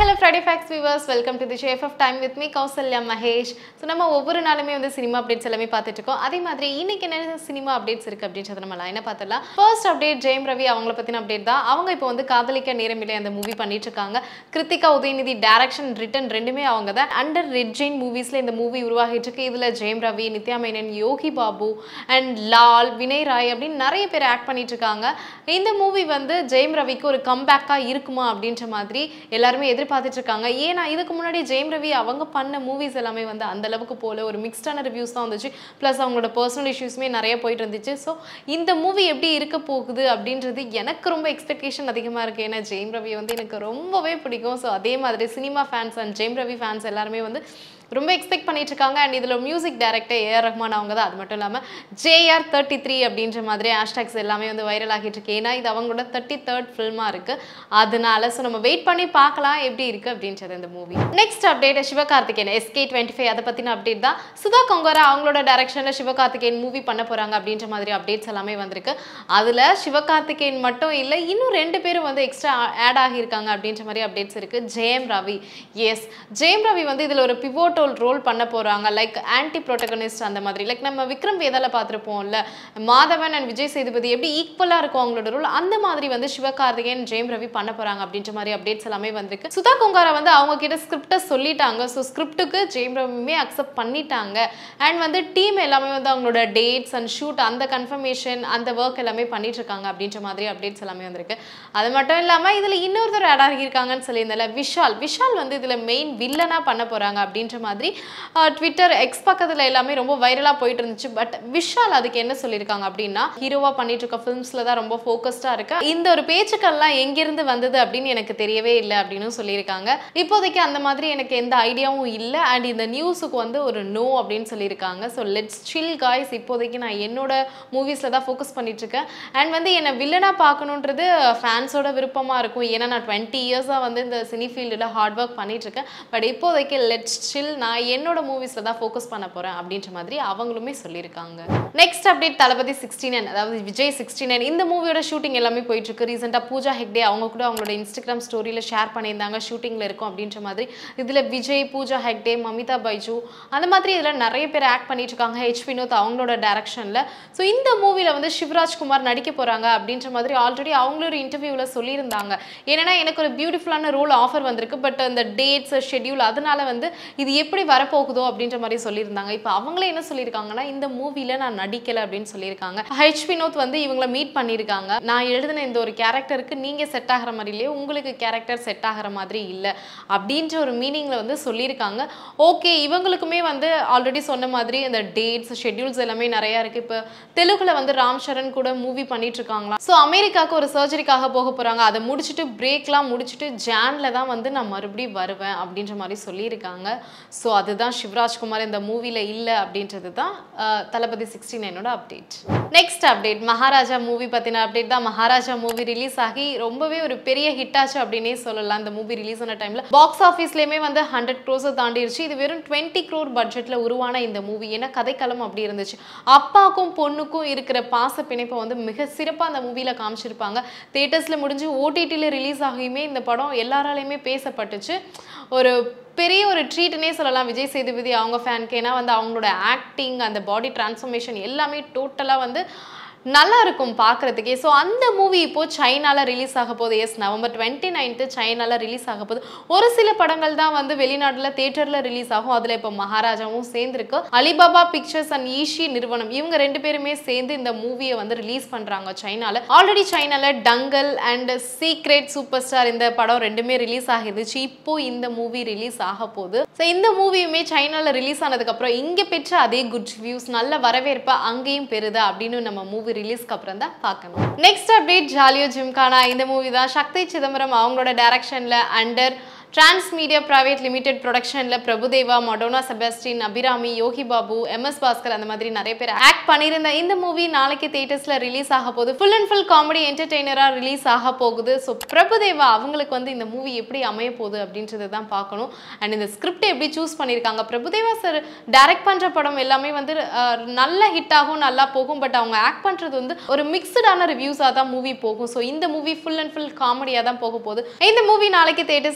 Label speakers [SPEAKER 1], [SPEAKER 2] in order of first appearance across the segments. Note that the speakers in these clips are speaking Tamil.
[SPEAKER 1] hello Friday facts viewers welcome to the chef of time with me Kausalya Mahesh so நம்ம ஒவ்வொரு நாளுமே வந்து சினிமா அப்டேட்ஸ் எல்லாமே பார்த்துட்டு இருக்கோம் அதே மாதிரி இன்னைக்கு என்ன சினிமா அப்டேட்ஸ் இருக்கு அப்படின்றத நம்ம லைனாக பார்த்துடலாம் ஃபர்ஸ்ட் அப்டேட் ஜெயம் ரவி அவங்கள பற்றின அப்டேட் தான் அவங்க இப்போ வந்து காதலிக்க நேரமில்லை அந்த மூவி பண்ணிட்டு இருக்காங்க கிருத்திகா உதயநிதி டேரக்ஷன் ரிட்டன் ரெண்டுமே அவங்க தான் அண்டர் ரெட் ஜெயின் மூவிஸில் இந்த மூவி உருவாகிட்டு இருக்கு இதில் ஜெயம் ரவி நித்யா மேனன் யோகி பாபு அண்ட் லால் வினய் ராய் அப்படின்னு நிறைய பேர் ஆக்ட் பண்ணிட்டு இருக்காங்க இந்த மூவி வந்து ஜெயம் ரவிக்கு ஒரு கம்பேக்காக இருக்குமா அப்படின்ற மாதிரி எல்லாருமே எதிர்பார்த்துட்டு இருக்காங்க ஏன்னா இதுக்கு முன்னாடி ஜெயம் ரவி அவங்க பண்ண மூவிஸ் எல்லாமே வந்து அந்த அளவுக்கு போல ஒரு மிக்ஸ்டான ரிவ்யூஸ் தான் வந்துச்சு ப்ளஸ் அவங்களோட பர்சனல் இஷ்யூஸுமே நிறைய போயிட்டு இருந்துச்சு ஸோ இந்த மூவி எப்படி இருக்க போகுது அப்படின்றது எனக்கு ரொம்ப எக்ஸ்பெக்டேஷன் அதிகமாக இருக்குது ஏன்னா ஜெயம் ரவி வந்து எனக்கு ரொம்பவே பிடிக்கும் ஸோ அதே மாதிரி cinema fans and Jayam Ravi fans எல்லாருமே வந்து ரொம்ப எக்ஸ்பெக்ட் பண்ணிட்டு இருக்காங்க அண்ட் இதில் மியூசிக் டைரக்டர் ஏஆர் ரஹ்மான் அவங்க தான் அது மட்டும் இல்லாமல் ஜேஆர் தேர்ட்டி த்ரீ அப்படின்ற மாதிரி ஹேஷ்டாக்ஸ் எல்லாமே வந்து வைரல் ஆகிட்டு இருக்கு ஏன்னா இது அவங்களோட தேர்ட்டி தேர்ட் ஃபில்மாக இருக்கு அதனால ஸோ நம்ம வெயிட் பண்ணி பார்க்கலாம் எப்படி இருக்கு அப்படின்றது இந்த movie next update Sivakarthikeyan SK twenty five அதை பற்றின அப்டேட் தான் சுதா கொங்கரா அவங்களோட டைரக்ஷனில் சிவகார்த்திகேயன் மூவி பண்ண போகிறாங்க அப்படின்ற மாதிரி அப்டேட்ஸ் எல்லாமே வந்திருக்கு அதில் சிவகார்த்திகேயன் மட்டும் இல்லை இன்னும் ரெண்டு பேரும் வந்து எக்ஸ்ட்ரா ஆட் ஆகியிருக்காங்க அப்படின்ற மாதிரி அப்டேட்ஸ் இருக்கு ஜெயம் ரவி எஸ் ஜெயம் ரவி வந்து இதில் ஒரு பிவோட்டோல் ரோல் பண்ண போகிறாங்க லைக் ஆன்டி ப்ரோட்டகனிஸ்ட் அந்த மாதிரி லைக் நம்ம விக்ரம் வேதால பார்த்துருப்போம்ல மாதவன் அண்ட் விஜய் சேதுபதி எப்படி ஈக்குவலாக இருக்கும் அவங்களோட ரோல் அந்த மாதிரி வந்து சிவகார்த்திகேயன் ஜெயம் ரவி பண்ண போகிறாங்க அப்படின்ற மாதிரி அப்டேட்ஸ் எல்லாமே வந்திருக்கு சுதா கொங்காரா வந்து அவங்க கிட்ட ஸ்கிரிப்டை சொல்லிட்டாங்க ஸோ ஸ்கிரிப்டுக்கு ஜெயம் ரவியுமே அக்செப்ட் பண்ணிட்டாங்க அண்ட் வந்து டீம் எல்லாமே வந்து அவங்களோட டேட்ஸ் அண்ட் ஷூட் அந்த கன்ஃபர்மேஷன் அந்த ஒர்க் எல்லாமே பண்ணிட்டு இருக்காங்க அப்படின்ற மாதிரி அப்டேட்ஸ் எல்லாமே வந்திருக்கு அது மட்டும் இல்லாமல் இதில் இன்னொருத்தர் ஆட் ஆகியிருக்காங்கன்னு சொல்லியிருந்தால விஷால் விஷால் வந்து இதில் மெயின் வில்லனாக பண்ண போகிறாங்க அப்படின்ற மாதிரி ட்விட்டர் எக்ஸ் பக்கத்தில் எல்லாமே ரொம்ப வைரலாக போயிட்டு இருந்துச்சு பட் விஷால் அதுக்கு என்ன சொல்லியிருக்காங்க அப்படின்னா ஹீரோவாக பண்ணிட்டு இருக்க ஃபிலிம்ஸில் தான் ரொம்ப ஃபோக்கஸ்டாக இருக்கு இந்த ஒரு பேச்சுக்கள்லாம் எங்கிருந்து வந்தது அப்படின்னு எனக்கு தெரியவே இல்லை அப்படின்னு சொல்லியிருக்காங்க இப்போதைக்கு அந்த மாதிரி எனக்கு எந்த ஐடியாவும் இல்லை அண்ட் இந்த நியூஸுக்கு வந்து ஒரு நோ அப்படின்னு சொல்லியிருக்காங்க ஸோ லெட்ஸ் சில் காய்ஸ் இப்போதைக்கு நான் என்னோட மூவிஸில் தான் ஃபோக்கஸ் பண்ணிட்டு இருக்கேன் அண்ட் வந்து என்னை வில்லனாக பார்க்கணுன்றது ஃபேன்ஸோட விருப்பமாக இருக்கும் ஏன்னா நான் டுவெண்ட்டி இயர்ஸாக வந்து இந்த சினி ஃபீல்டில் ஹார்ட் ஒர்க் பண்ணிட்டு இருக்கேன் பட் இப்போதைக்கு லெட்ஸ் சில் நான் என்னோட மூவிஸில் தான் ஃபோக்கஸ் பண்ண போகிறேன் அப்படின்ற மாதிரி அவங்களுமே சொல்லியிருக்காங்க next update Thalapathy sixty nine அதாவது விஜய் சிக்ஸ்டி நைன் இந்த மூவியோட ஷூட்டிங் எல்லாமே போயிட்டு இருக்கு ரீசெண்டாக பூஜா ஹெக்டே அவங்க கூட அவங்களோட இன்ஸ்டாகிராம் ஸ்டோரியில் ஷேர் பண்ணியிருந்தாங்க ஷூட்டிங்கில் இருக்கும் அப்படின்ற மாதிரி இதில் விஜய் பூஜா ஹெக்டே மமிதா பைஜு அந்த மாதிரி இதில் நிறைய பேர் ஆக்ட் பண்ணிட்டு இருக்காங்க ஹெச் வினோத் அவங்களோட டேரக்ஷனில் ஸோ இந்த மூவியில் வந்து சிவராஜ்குமார் நடிக்க போகிறாங்க அப்படின்ற மாதிரி ஆல்ரெடி அவங்கள ஒரு இன்டர்வியூவில் சொல்லியிருந்தாங்க ஏன்னா எனக்கு ஒரு பியூட்டிஃபுல்லான ரோல் ஆஃபர் வந்திருக்கு பட் அந்த டேட்ஸ் ஷெட்யூல் அதனால வந்து இது எப்படி வரப்போகுதோ அப்படின்ற மாதிரி சொல்லியிருந்தாங்க இப்போ அவங்களே என்ன சொல்லியிருக்காங்கன்னா இந்த மூவியில் நான் நடிக்கலை அப்படின்னு சொல்லியிருக்காங்க ஹெச் வினோத் வந்து இவங்கள மீட் பண்ணியிருக்காங்க நான் எழுதின இந்த ஒரு கேரக்டருக்கு நீங்கள் செட் ஆகிற மாதிரி இல்லையே உங்களுக்கு கேரக்டர் செட் ஆகிற மாதிரி இல்லை அப்படின்ற ஒரு மீனிங்கில் வந்து சொல்லியிருக்காங்க ஓகே இவங்களுக்குமே வந்து ஆல்ரெடி சொன்ன மாதிரி இந்த டேட்ஸ் ஷெட்யூல்ஸ் எல்லாமே நிறையா இருக்குது இப்போ தெலுங்குல வந்து ராம் சரண் கூட மூவி பண்ணிட்டு இருக்காங்களா ஸோ அமெரிக்காவுக்கு ஒரு சர்ஜரிக்காக போக போகிறாங்க அதை முடிச்சுட்டு பிரேக்லாம் முடிச்சுட்டு ஜானில் தான் வந்து நான் மறுபடியும் வருவேன் அப்படின்ற மாதிரி சொல்லியிருக்காங்க ஸோ அதுதான் சிவராஜ்குமார் இந்த மூவியில் இல்லை அப்படின்றது தான் அஹ், தளபதி சிக்ஸ்டி நைனோட update next update Maharaja movie பற்றின அப்டேட் தான் மகாராஜா மூவி ரிலீஸ் ஆகி ரொம்பவே ஒரு பெரிய ஹிட் ஆச்சு அப்படின்னே சொல்லலாம் இந்த மூவி ரிலீஸ் ஆன டைமில் பாக்ஸ் ஆஃபீஸ்லேயுமே வந்து ஹண்ட்ரட் க்ரோஸை தாண்டிடுச்சு இது வெறும் டுவெண்ட்டி க்ரோர் பட்ஜெட்டில் உருவான இந்த மூவி ஏன்னா கதைக்களம் அப்படி இருந்துச்சு அப்பாவுக்கும் பொண்ணுக்கும் இருக்கிற பாச பிணைப்பை வந்து மிக சிறப்பாக அந்த மூவியில் காமிச்சிருப்பாங்க தேட்டர்ஸில் முடிஞ்சு ஓடிடியில் ரிலீஸ் ஆகியுமே இந்த படம் எல்லாராலையுமே பேசப்பட்டுச்சு ஒரு பெரிய ஒரு ட்ரீட்னே சொல்லலாம் விஜய் சேதுபதி அவங்க ஃபேனுக்கு ஏன்னா வந்து அவங்களோட ஆக்டிங் அந்த பாடி டிரான்ஸ்ஃபர்மேஷன் எல்லாமே டோட்டலாக வந்து நல்லா இருக்கும் பார்க்குறதுக்கே ஸோ அந்த மூவி இப்போ சைனால ரிலீஸ் ஆக போகுது எஸ் நவம்பர் டுவெண்ட்டி நைன்த்து சைனால ரிலீஸ் ஆக போகுது ஒரு சில படங்கள் தான் வந்து வெளிநாட்டில் தேட்டரில் ரிலீஸ் ஆகும் அதில் இப்போ மகாராஜாவும் சேர்ந்துருக்கு அலிபாபா பிக்சர்ஸ் அண்ட் ஈஷி நிறுவனம் இவங்க ரெண்டு பேருமே சேர்ந்து இந்த மூவியை வந்து ரிலீஸ் பண்ணுறாங்க சைனால ஆல்ரெடி சைனால Dangal and Secret Superstar இந்த படம் ரெண்டுமே ரிலீஸ் ஆகிருந்துச்சு இப்போ இந்த மூவி ரிலீஸ் ஆக போகுது ஸோ இந்த மூவியுமே சைனால ரிலீஸ் ஆனதுக்கப்புறம் இங்கே பெற்ற அதே குட் ரிவ்யூஸ் நல்ல வரவேற்பை அங்கேயும் பெறுதா அப்படின்னு நம்ம மூவி ரிலீஸ்க்கு அப்புறம் தான் பார்க்கணும் நெக்ஸ்ட் அப்டேட் ஜாலியோ ஜிம்கானா இந்த மூவி தான் சக்தி சிதம்பரம் அவங்களோட டைரக்ஷனில் அண்டர் டிரான்ஸ்மீடியா பிரைவேட் லிமிடெட் ப்ரொடக்ஷனில் பிரபுதேவா மடோனா செபாஸ்டின் அபிராமி யோகி பாபு எம்எஸ் பாஸ்கர் அந்த மாதிரி நிறைய பேர் ஆக்ட் பண்ணியிருந்த இந்த மூவி நாளைக்கு தேட்டர்ஸில் ரிலீஸ் ஆக போகுது ஃபுல் அண்ட் ஃபுல் காமெடி என்டர்டெய்னராக ரிலீஸ் ஆக போகுது ஸோ பிரபுதேவா அவங்களுக்கு வந்து இந்த மூவி எப்படி அமைய போகுது அப்படின்றது தான் பார்க்கணும் அண்ட் இந்த ஸ்கிரிப்ட் எப்படி சூஸ் பண்ணியிருக்காங்க பிரபுதேவா சார் டைரக்ட் பண்ணுற படம் எல்லாமே வந்து அஹ், நல்ல ஹிட் ஆகும் நல்லா போகும் பட் அவங்க ஆக்ட் பண்ணுறது வந்து ஒரு மிக்சடான ரிவ்யூஸாக தான் மூவி போகும் ஸோ இந்த மூவி ஃபுல் அண்ட் ஃபுல் காமெடியாக தான் போக போகுது இந்த மூவி நாளைக்கு தேட்டர்ஸில் எல்லாமே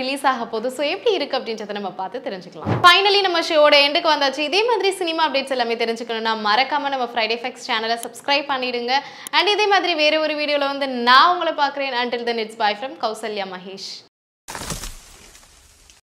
[SPEAKER 1] ரிலீஸ் ஆக போகுது ஸோ எப்படி இருக்கு அப்படின்றத நம்ம பார்த்து தெரிஞ்சுக்கலாம் ஃபைனலி நம்ம ஷோட எண்டுக்கு வந்தாச்சு இதே மாதிரி சினிமா அப்டேட்ஸ் எல்லாமே தெரிஞ்சுக்கணும்னா மறக்காம நம்ம ஃப்ரைடே ஃபெக்ஸ் சேனலை சப்ஸ்கிரைப் பண்ணிடுங்க அண்ட் இதே மாதிரி வேற ஒரு வீடியோவில் வந்து நான் உங்களை பார்க்குறேன் until then it's bye from Kausalya Mahesh